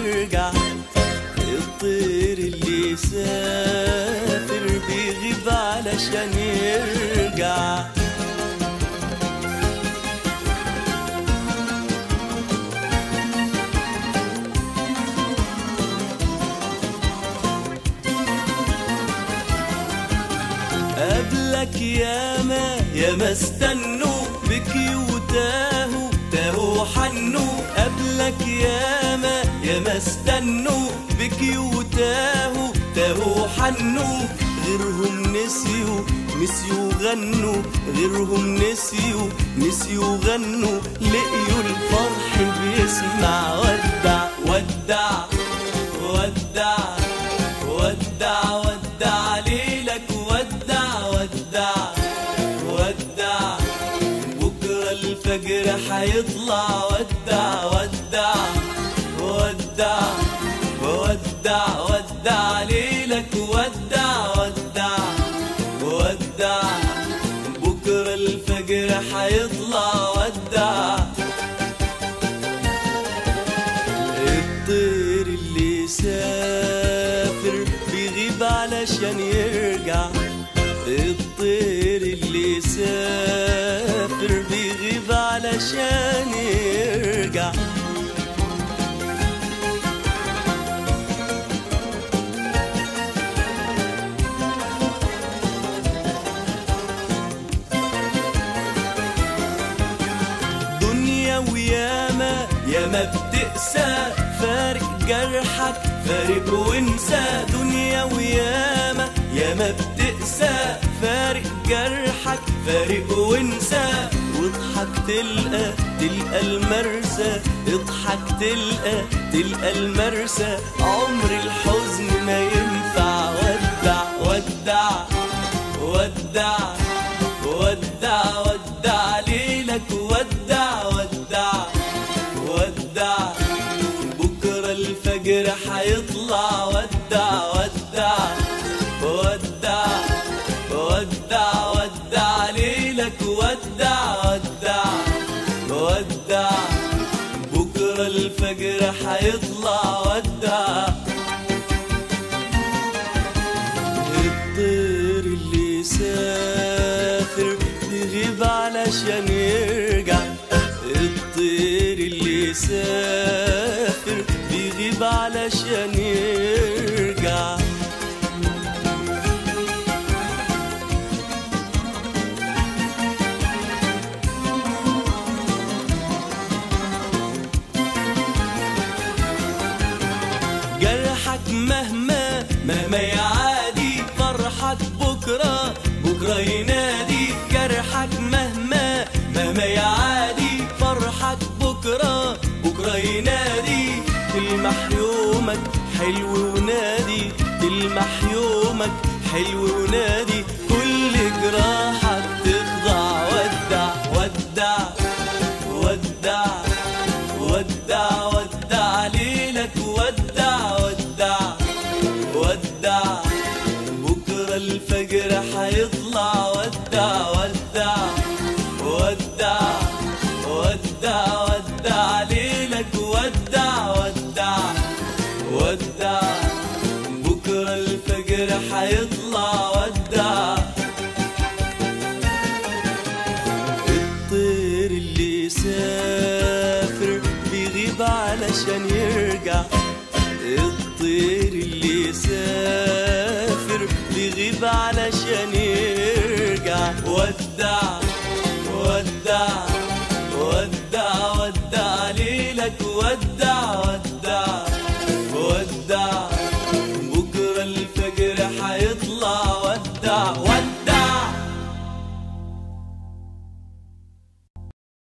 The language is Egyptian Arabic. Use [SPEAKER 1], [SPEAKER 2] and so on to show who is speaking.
[SPEAKER 1] يرجع الطير اللي سافر بيغيب علشان يرجع قبلك ياما ياما استنوا بكيوتاهو تاهو حنوا قبلك ياما ياما استنوا بكيوتاهو تاهو حنوا غيرهم نسيوا نسيوا غنوا غيرهم نسيوا نسيوا غنوا لقيوا الفرح بيسمع ودع ودع ودع ودع ودع ليلك ودع ودع ودع بكرة الفجر حيطلع ودع ودع ودع ودع ودع ليلك ودع ودع ودع بكرة الفجر حيطلع ودع الطير اللي سافر بيغيب علشان يرجع الطير اللي سافر بيغيب علشان يرجع دنيا وياما ياما بتقسى فارق جرحك فارق وانسى دنيا وياما ياما بتقسى فارق جرحك فارق وانسى واضحك تلقى تلقى المرسى اضحك تلقى تلقى المرسى عمر الحزن ما ينفع ودع ودع ودع ودع ودع ليلك ودع ودع ودع بكرة الفجر حيطلع ودع ودع ودع ودع ودع ليلك ودع ودع ودع بكرة الفجر حيطلع ودع الطير اللي سافر بيغيب علشان يرجع الطير اللي سافر بيغيب علشان يرجع جرحك مهما مهما يعادي فرحك بكرة بكرة ينادي جرحك مهما مهما يعادي فرحك بكرة بكرة ينادي تلمح يومك حلو ونادي تلمح يومك حلو ونادي كل جراحك تخضع ودع ودع ودع ودع ودع ليلك ودع ودع ودع بكرة الفجر حيطلع ودع ودع ودع ودع ودع ليلك ودع ودع ودع بكرة الفجر حيطلع ودع الطير اللي سافر بيغيب علشان يرجع الطير اللي سافر بيغيب علشان يرجع ودع ودع